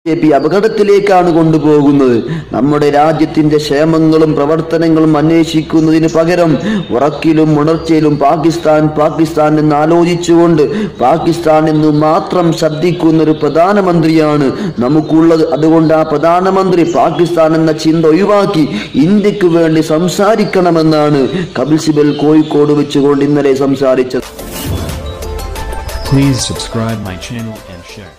J P അപകടത്തിലേക്കാണ് കൊണ്ടുപോകുന്നത് നമ്മുടെ രാജ്യത്തിന്റെ ക്ഷേമങ്ങളും പ്രവർത്തനങ്ങളും അന്വേഷിക്കുന്നതിന് പകരം ഉറക്കിലും ഉണർച്ചയിലും പാകിസ്ഥാൻ പാകിസ്ഥാൻ എന്ന് ആലോചിച്ചുകൊണ്ട് പാകിസ്ഥാൻ എന്ന് മാത്രം ശബ്ദിക്കുന്ന ഒരു പ്രധാനമന്ത്രിയാണ് നമുക്കുള്ളത് അതുകൊണ്ട് ആ പ്രധാനമന്ത്രി പാകിസ്ഥാൻ എന്ന ചിന്ത ഒഴിവാക്കി ഇന്ത്യക്ക് വേണ്ടി സംസാരിക്കണമെന്നാണ് കപിൽ സിബൽ കോഴിക്കോട് വെച്ചുകൊണ്ട് ഇന്നലെ സംസാരിച്ചത് Please subscribe my channel and share.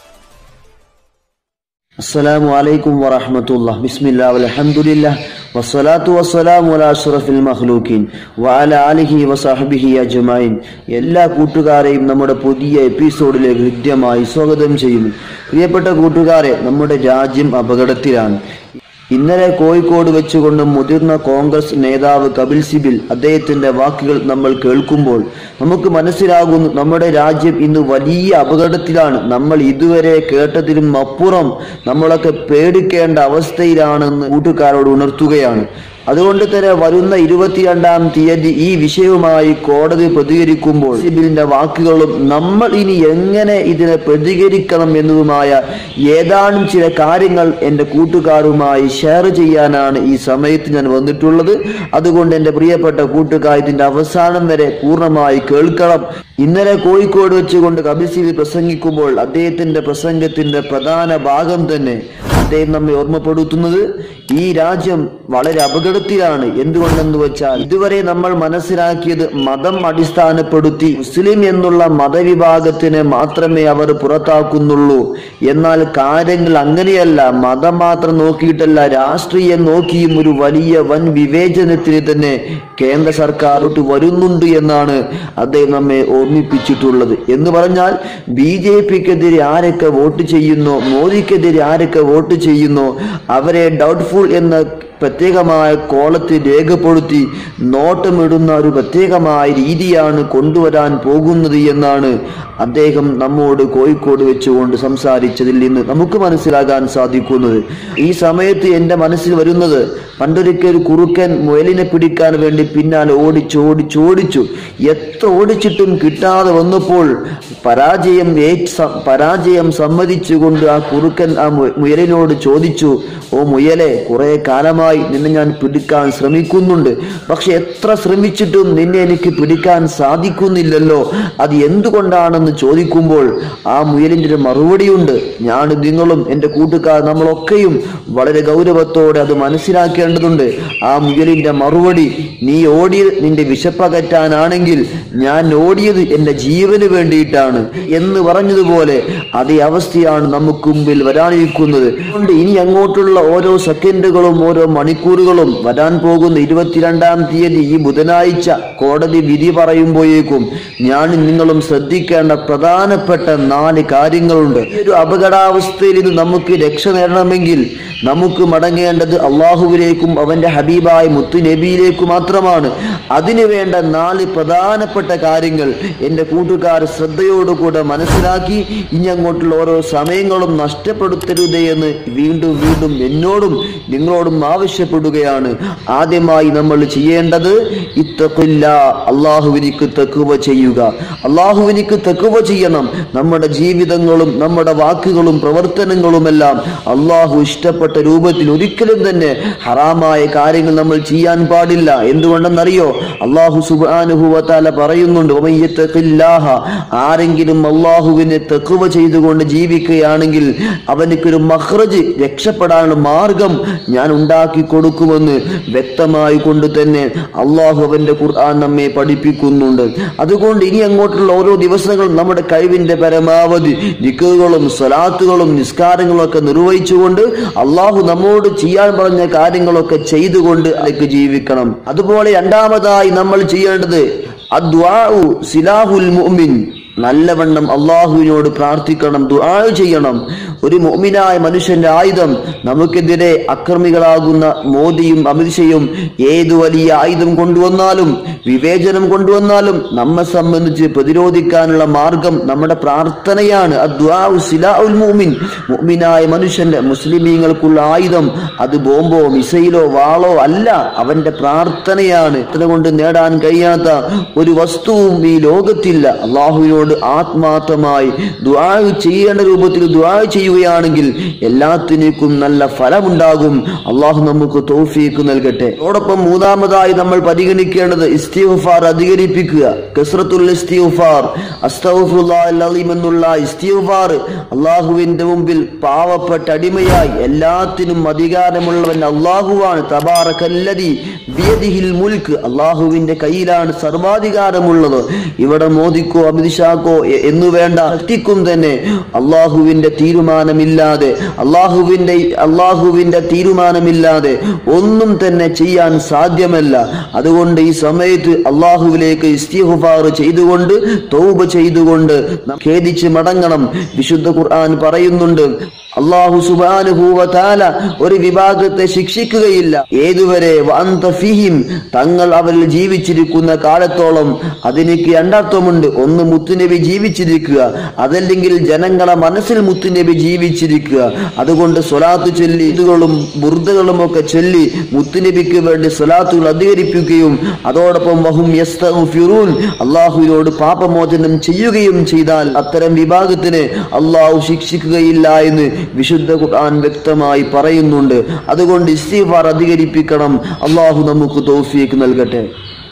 السلام عليكم ورحمة الله بسم الله والحمد لله والصلاة والسلام على أشرف المخلوقين وعلى آله وصحبه أجمعين എല്ലാ കൂട്ടുകാരെയും നമ്മുടെ പുതിയ എപ്പിസോഡിലേക്ക് ഹൃദ്യമായി സ്വാഗതം ചെയ്യുന്നു പ്രിയപ്പെട്ട കൂട്ടുകാരെ നമ്മുടെ രാജ്യം അപകടത്തിലാണ് ഇന്നലെ കോഴിക്കോട് വെച്ചുകൊണ്ട് മുതിർന്ന കോൺഗ്രസ് നേതാവ് കപിൽ സിബിൽ അദ്ദേഹത്തിന്റെ വാക്കുകൾ നമ്മൾ കേൾക്കുമ്പോൾ നമുക്ക് മനസ്സിലാകുന്നു നമ്മുടെ രാജ്യം ഇന്ന് വലിയ അപകടത്തിലാണ് നമ്മൾ ഇതുവരെ കേട്ടതിലും അപ്പുറം നമ്മളൊക്കെ പേടിക്കേണ്ട അവസ്ഥയിലാണെന്ന് കൂട്ടുകാരോട് ഉണർത്തുകയാണ് അതുകൊണ്ട് തന്നെ വരുന്ന ഇരുപത്തിരണ്ടാം തീയതി ഈ വിഷയവുമായി കോടതി പ്രതികരിക്കുമ്പോൾ സിബിലിന്റെ വാക്കുകളും നമ്മൾ ഇനി എങ്ങനെ ഇതിനെ പ്രതികരിക്കണം എന്നതുമായ ഏതാനും ചില കാര്യങ്ങൾ എൻ്റെ കൂട്ടുകാരുമായി ഷെയർ ചെയ്യാനാണ് ഈ സമയത്ത് ഞാൻ വന്നിട്ടുള്ളത് അതുകൊണ്ട് എൻ്റെ പ്രിയപ്പെട്ട കൂട്ടുകാർ ഇതിന്റെ അവസാനം വരെ പൂർണ്ണമായി കേൾക്കണം ഇന്നലെ കോഴിക്കോട് വെച്ചുകൊണ്ട് കപിൽ സിബി പ്രസംഗിക്കുമ്പോൾ അദ്ദേഹത്തിന്റെ പ്രസംഗത്തിന്റെ പ്രധാന ഭാഗം തന്നെ അദ്ദേഹം നമ്മെ ഓർമ്മപ്പെടുത്തുന്നത് ഈ രാജ്യം വളരെ അപകടത്തിലാണ് എന്തുകൊണ്ടെന്ന് വെച്ചാൽ ഇതുവരെ നമ്മൾ മനസ്സിലാക്കിയത് മതം അടിസ്ഥാനപ്പെടുത്തി മുസ്ലിം എന്നുള്ള മതവിഭാഗത്തിനെ മാത്രമേ അവർ പുറത്താക്കുന്നുള്ളൂ എന്നാൽ കാര്യങ്ങൾ അങ്ങനെയല്ല മതം മാത്രം നോക്കിയിട്ടല്ല രാഷ്ട്രീയം നോക്കിയും ഒരു വലിയ വൻ വിവേചനത്തിന് തന്നെ കേന്ദ്ര സർക്കാരോട്ട് വരുന്നുണ്ട് എന്നാണ് അദ്ദേഹം നമ്മെ ഓർമ്മിപ്പിച്ചിട്ടുള്ളത് എന്ന് പറഞ്ഞാൽ ബി ജെ പിക്കെതിരെ ആരൊക്കെ വോട്ട് ചെയ്യുന്നോ മോദിക്കെതിരെ ആരൊക്കെ വോട്ട് ചെയ്യുന്നോ അവരെ ഡൗട്ട്ഫുൾ എന്ന പ്രത്യേകമായ കോളത്തിൽ രേഖപ്പെടുത്തി നോട്ടമിടുന്ന ഒരു പ്രത്യേകമായ രീതിയാണ് കൊണ്ടുവരാൻ പോകുന്നത് എന്നാണ് അദ്ദേഹം നമ്മോട് കോഴിക്കോട് വെച്ചുകൊണ്ട് സംസാരിച്ചതിൽ നിന്ന് നമുക്ക് മനസ്സിലാകാൻ സാധിക്കുന്നത് ഈ സമയത്ത് എൻ്റെ മനസ്സിൽ വരുന്നത് പണ്ടൊരിക്കൽ കുറുക്കൻ മുയലിനെ പിടിക്കാൻ വേണ്ടി പിന്നാലെ ഓടിച്ചു ഓടിച്ചു ഓടിച്ചു എത്ര ഓടിച്ചിട്ടും കിട്ടാതെ വന്നപ്പോൾ പരാജയം ഏറ്റ് സ- പരാജയം സമ്മതിച്ചുകൊണ്ട് ആ കുറുക്കൻ ആ മു- മുയലിനോട് ചോദിച്ചു ഓ മുയലെ കുറെ കാലമായി നിന്നെ ഞാൻ പിടിക്കാൻ ശ്രമിക്കുന്നുണ്ട് പക്ഷെ എത്ര ശ്രമിച്ചിട്ടും നിന്നെ എനിക്ക് പിടിക്കാൻ സാധിക്കുന്നില്ലല്ലോ അത് എന്തുകൊണ്ടാണെന്ന് ചോദിക്കുമ്പോൾ ആ മുയലിൻ്റെ ഒരു മറുപടിയുണ്ട് ഞാൻ നിങ്ങളും എൻ്റെ കൂട്ടുകാർ നമ്മളൊക്കെയും വളരെ ഗൗരവത്തോടെ അത് മനസ്സിലാക്കേണ്ടതുണ്ട് ആ മുയലിൻ്റെ മറുപടി നീ ഓടിയത് നിന്റെ വിശപ്പകറ്റാനാണെങ്കിൽ ഞാൻ ഓടിയത് എൻ്റെ ജീവന് വേണ്ടിയിട്ടാണ് എന്ന് പറഞ്ഞതുപോലെ അതേ അവസ്ഥയാണ് നമുക്ക് മുമ്പിൽ വരാനിരിക്കുന്നത് അതുകൊണ്ട് ഇനി അങ്ങോട്ടുള്ള ഓരോ സെക്കൻഡുകളും ഓരോ മണിക്കൂറുകളും വരാൻ പോകുന്ന ഇരുപത്തിരണ്ടാം തീയതി ഈ ബുധനാഴ്ച കോടതി വിധി പറയുമ്പോഴേക്കും ഞാൻ നിങ്ങളും ശ്രദ്ധിക്കേണ്ട പ്രധാനപ്പെട്ട നാല് കാര്യങ്ങളുണ്ട് ഈ ഒരു അപകടാവസ്ഥയിൽ നിന്ന് നമുക്ക് രക്ഷ നേടണമെങ്കിൽ നമുക്ക് മടങ്ങേണ്ടത് അള്ളാഹുവിലേക്കും അവന്റെ ഹബീബായ മുത്തു നബിയിലേക്കും മാത്രമാണ് അതിനു വേണ്ട നാല് പ്രധാനപ്പെട്ട കാര്യങ്ങൾ എൻ്റെ കൂട്ടുകാർ ശ്രദ്ധയോടുകൂടെ മനസ്സിലാക്കി ഇനി അങ്ങോട്ടുള്ള ഓരോ സമയങ്ങളും നഷ്ടപ്പെടുത്തരുതേ എന്ന് വീണ്ടും വീണ്ടും എന്നോടും നിങ്ങളോടും ആവശ്യപ്പെടുകയാണ് ആദ്യമായി നമ്മൾ ചെയ്യേണ്ടത് ഇത്തക്കില്ല അള്ളാഹുവിനിക്ക് തെക്കുവ ചെയ്യുക അള്ളാഹുവിനിക്ക് തെക്കുവ ചെയ്യണം നമ്മുടെ ജീവിതങ്ങളും നമ്മുടെ വാക്കുകളും പ്രവർത്തനങ്ങളുമെല്ലാം അള്ളാഹു ഇഷ്ടപ്പെട്ട രൂപത്തിൽ ഒരിക്കലും തന്നെ ഹറാമായ കാര്യങ്ങൾ നമ്മൾ ചെയ്യാൻ പാടില്ല എന്തുകൊണ്ടെന്നറിയോ അള്ളാഹു സുബാനുഹുവത്താല പറയുന്നുണ്ട് "വമൻ യത്തഖില്ലാഹ", ആരെങ്കിലും അള്ളാഹുവിനെ തെക്കുവ ചെയ്തുകൊണ്ട് ജീവിക്കുകയാണെങ്കിൽ അവനക്കൊരു മഹ്റജ് രക്ഷപ്പെടാനുള്ള മാർഗം ഞാൻ ഉണ്ടാക്കി കൊടുക്കുമെന്ന് വ്യക്തമായി കൊണ്ട് തന്നെ അള്ളാഹു അവന്റെ ഖുർആൻ നമ്മെ പഠിപ്പിക്കുന്നുണ്ട് അതുകൊണ്ട് ഇനി അങ്ങോട്ടുള്ള ഓരോ ദിവസങ്ങളും നമ്മുടെ കഴിവിന്റെ പരമാവധി നിക്കുകളും സ്വലാത്തുകളും നിസ്കാരങ്ങളും ഒക്കെ നിർവഹിച്ചുകൊണ്ട് അള്ളാഹു നമ്മോട് ചെയ്യാൻ പറഞ്ഞ കാര്യങ്ങളൊക്കെ ചെയ്തുകൊണ്ട് അതിലേക്ക് ജീവിക്കണം അതുപോലെ രണ്ടാമതായി നമ്മൾ ചെയ്യേണ്ടത് അദ്വാഉ സിലാഹുൽ മുഅ്മിൻ നല്ലവണ്ണം അള്ളാഹുവിനോട് പ്രാർത്ഥിക്കണം ദുആ ചെയ്യണം ഒരു മുഅ്മിനായ മനുഷ്യന്റെ ആയുധം നമുക്കെതിരെ അക്രമികളാകുന്ന മോദിയും അമിത്ഷയും ഏതു വലിയ ആയുധം കൊണ്ടുവന്നാലും വിവേചനം കൊണ്ടുവന്നാലും നമ്മെ സംബന്ധിച്ച് പ്രതിരോധിക്കാനുള്ള മാർഗം നമ്മുടെ പ്രാർത്ഥനയാണ് അദ്വാഉ സിലാഉൽ മുഅ്മിൻ മുഅ്മിനായ മനുഷ്യന്റെ മുസ്ലിമീങ്ങൾക്കുള്ള ആയുധം അത് ബോംബോ മിസൈലോ വാളോ അല്ല അവന്റെ പ്രാർത്ഥനയാണ് അതുകൊണ്ട് നേടാൻ കഴിയാത്ത ഒരു വസ്തുവും ഈ ലോകത്തില്ല അള്ളാഹുവിനോട് റബ്ബിനോട് ആത്മാർത്ഥമായി ദുആ ചെയ്യേണ്ട രൂപത്തിൽ ദുആ ചെയ്യുകയാണെങ്കിൽ എല്ലാത്തിനേക്കും നല്ല ഫലമുണ്ടാകും അള്ളാഹു നമുക്ക് തൗഫീക്ക് നൽകട്ടെ അതോടൊപ്പം മൂന്നാമതായി നമ്മൾ പരിഗണിക്കേണ്ടത് ഇസ്തിഗ്ഫാർ അധികരിപ്പിക്കുക കസ്രത്തുൽ ഇസ്തിഗ്ഫാർ അസ്തഗ്ഫിറുല്ലാഹൽ അലീം എന്നുള്ള ഇസ്തിഗ്ഫാർ അള്ളാഹുവിന്റെ മുമ്പിൽ പാവപ്പെട്ട അടിമയായി എല്ലാത്തിനും അധികാരമുള്ളവൻ അള്ളാഹുവാണ് തബാറകല്ലദി ബിയദിഹിൽ മുൽക്ക് അള്ളാഹുവിന്റെ കയ്യിലാണ് സർവാധികാരമുള്ളത് ഇവിടെ മോദിക്കോ അമിത് ഷാക്കോ എ- എന്നു വേണ്ട ശക്തിക്കും തന്നെ അള്ളാഹുവിന്റെ തീരുമാനമില്ലാതെ അള്ളാഹുവിന്റെ അള്ളാഹുവിന്റെ തീരുമാനമില്ലാതെ ഒന്നും തന്നെ ചെയ്യാൻ സാധ്യമല്ല അതുകൊണ്ട് ഈ സമയത്ത് അള്ളാഹുവിലേക്ക് ഇസ്തിഗ്ഫാർ ചെയ്തുകൊണ്ട് തൗബ ചെയ്തുകൊണ്ട് നാം ഖേദിച്ച് മടങ്ങണം വിശുദ്ധ ഖുർആൻ പറയുന്നുണ്ട് അള്ളാഹു സുബാനുഭൂവതാല ഒരു വിഭാഗത്തെ ശിക്ഷിക്കുകയില്ല ഏതുവരെ വഅന്ത ഫിഹിം തങ്ങൾ അവരിൽ ജീവിച്ചിരിക്കുന്ന കാലത്തോളം അതിനിക്ക് രണ്ടർത്ഥമുണ്ട് ഒന്ന് മുത്തുനബി ജീവിച്ചിരിക്കുക അതല്ലെങ്കിൽ ജനങ്ങളെ മനസ്സിൽ മുത്തുനബി ജീവിച്ചിരിക്കുക അതുകൊണ്ട് സ്വലാത്ത് ചൊല്ലി ഇതുകളും ബുർദകളും ഒക്കെ ചൊല്ലി മുത്തുനബിക്ക് വേണ്ടി സ്വലാത്തുകൾ അധികരിപ്പിക്കുകയും അതോടൊപ്പം വഹും യസ്തഗ്ഫിറൂൻ അള്ളാഹുവിനോട് പാപമോചനം ചെയ്യുകയും ചെയ്താൽ അത്തരം വിഭാഗത്തിന് അള്ളാഹു ശിക്ഷിക്കുകയില്ല എന്ന് വിശുദ്ധ ഖുർആൻ വ്യക്തമായി പറയുന്നുണ്ട് അതുകൊണ്ട് ഇസ്തിഫാർ അധികരിപ്പിക്കണം അള്ളാഹു നമുക്ക് തൗഫീക്ക് നൽകട്ടെ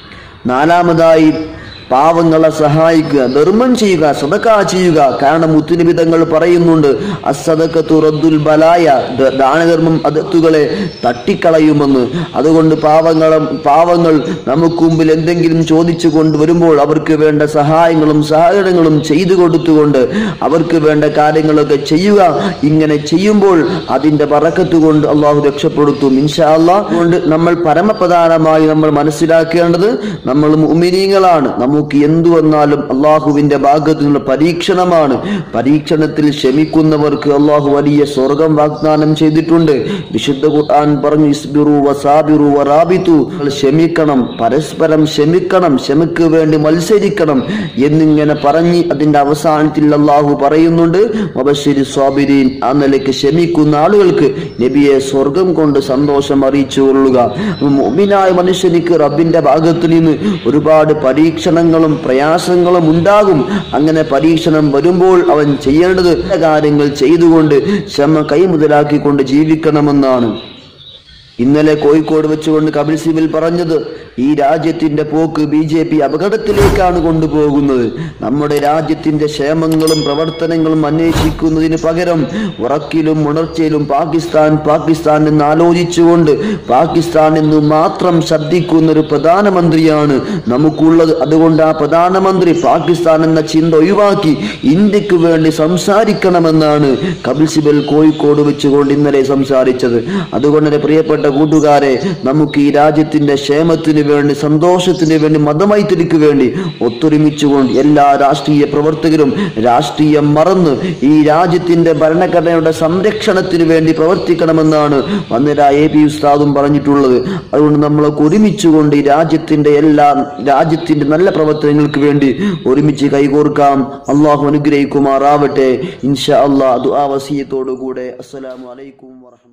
നാലാമതായി പാവങ്ങളെ സഹായിക്കുക ധർമ്മം ചെയ്യുക സദക്ക ചെയ്യുക കാരണം മുത്തുനബി തങ്ങൾ പറയുന്നുണ്ട് അസദക്കത്തു റദ്ദുൽ ബലായ ദ- ദാനധർമ്മം അതത്തുകളെ തട്ടിക്കളയുമെന്ന് അതുകൊണ്ട് പാവങ്ങളെ പാവങ്ങൾ നമുക്ക് മുമ്പിൽ എന്തെങ്കിലും ചോദിച്ചു കൊണ്ടുവരുമ്പോൾ അവർക്ക് വേണ്ട സഹായങ്ങളും സഹകരണങ്ങളും ചെയ്തു കൊടുത്തുകൊണ്ട് അവർക്ക് വേണ്ട കാര്യങ്ങളൊക്കെ ചെയ്യുക ഇങ്ങനെ ചെയ്യുമ്പോൾ അതിന്റെ പറക്കത്ത് കൊണ്ട് അള്ളാഹു രക്ഷപ്പെടുത്തും ഇൻഷാ അള്ളാഹ് കൊണ്ട് നമ്മൾ പരമപ്രധാനമായി നമ്മൾ മനസ്സിലാക്കേണ്ടത് നമ്മൾ മുഅ്മിനീങ്ങളാണ് നമുക്ക് എന്തു വന്നാലും അള്ളാഹുവിന്റെ ഭാഗത്തു നിന്നുള്ള പരീക്ഷണമാണ് പരീക്ഷണത്തിൽ ക്ഷമിക്കുന്നവർക്ക് അള്ളാഹു വലിയ സ്വർഗം വാഗ്ദാനം ചെയ്തിട്ടുണ്ട് വിശുദ്ധ ഖുർആൻ പറഞ്ഞു ഇസ്ബിറു വസാബിറു വറാബിതു നിങ്ങൾ ക്ഷമിക്കണം പരസ്പരം ക്ഷമിക്കണം ക്ഷമയ്ക്ക് വേണ്ടി മത്സരിക്കണം എന്നിങ്ങനെ പറഞ്ഞ് അതിന്റെ അവസാനത്തിൽ അള്ളാഹു പറയുന്നുണ്ട് വബശ്ശിരി സ്വാബിരീൻ ആ നിലയ്ക്ക് ക്ഷമിക്കുന്ന ആളുകൾക്ക് നബിയെ സ്വർഗം കൊണ്ട് സന്തോഷം അറിയിച്ചു കൊള്ളുക മുഅ്മിനായ മനുഷ്യനിക്ക് റബ്ബിന്റെ ഭാഗത്തു നിന്ന് ഒരുപാട് പരീക്ഷണങ്ങളും പ്രയാസങ്ങളും ഉണ്ടാകും അങ്ങനെ പരീക്ഷണം വരുമ്പോൾ അവൻ ചെയ്യേണ്ടത് നല്ല കാര്യങ്ങൾ ചെയ്തുകൊണ്ട് ക്ഷമ കൈമുതലാക്കിക്കൊണ്ട് ജീവിക്കണമെന്നാണ് ഇന്നലെ കോഴിക്കോട് വെച്ചുകൊണ്ട് കപിൽ സിബിൽ പറഞ്ഞത് ഈ രാജ്യത്തിന്റെ പോക്ക് ബി ജെ പി അപകടത്തിലേക്കാണ് കൊണ്ടുപോകുന്നത് നമ്മുടെ രാജ്യത്തിന്റെ ക്ഷേമങ്ങളും പ്രവർത്തനങ്ങളും അന്വേഷിക്കുന്നതിന് പകരം ഉറക്കിലും ഉണർച്ചയിലും പാകിസ്ഥാൻ പാകിസ്ഥാൻ എന്ന് ആലോചിച്ചുകൊണ്ട് പാകിസ്ഥാൻ എന്ന് മാത്രം ശബ്ദിക്കുന്ന ഒരു പ്രധാനമന്ത്രിയാണ് നമുക്കുള്ളത് അതുകൊണ്ട് ആ പ്രധാനമന്ത്രി പാകിസ്ഥാൻ എന്ന ചിന്ത ഒഴിവാക്കി ഇന്ത്യക്ക് വേണ്ടി സംസാരിക്കണമെന്നാണ് കപിൽ സിബൽ കോഴിക്കോട് വെച്ചുകൊണ്ട് ഇന്നലെ സംസാരിച്ചത് അതുകൊണ്ട് തന്നെ പ്രിയപ്പെട്ട കൂട്ടുകാരെ നമുക്ക് ഈ രാജ്യത്തിന്റെ ക്ഷേമത്തിന് വേണ്ടി സന്തോഷത്തിന് വേണ്ടി മതമൈത്രിക്ക് വേണ്ടി ഒത്തൊരുമിച്ചുകൊണ്ട് എല്ലാ രാഷ്ട്രീയ പ്രവർത്തകരും രാഷ്ട്രീയം മറന്ന് ഈ രാജ്യത്തിന്റെ ഭരണഘടനയുടെ സംരക്ഷണത്തിന് വേണ്ടി പ്രവർത്തിക്കണമെന്നാണ് വന്നിര എ പി ഉസ്താദും പറഞ്ഞിട്ടുള്ളത് അതുകൊണ്ട് നമ്മളൊക്കെ ഒരുമിച്ചുകൊണ്ട് ഈ രാജ്യത്തിന്റെ എല്ലാ രാജ്യത്തിന്റെ നല്ല പ്രവർത്തനങ്ങൾക്ക് വേണ്ടി ഒരുമിച്ച് കൈകോർക്കാം അള്ളാഹു അനുഗ്രഹിക്കുമാറാവട്ടെ ഇൻഷാ അള്ളാഹ് ദുആ വസിയത്തോടു കൂടെ അസ്സലാമു അലൈക്കും വറഹ്മത്തുള്ളാഹി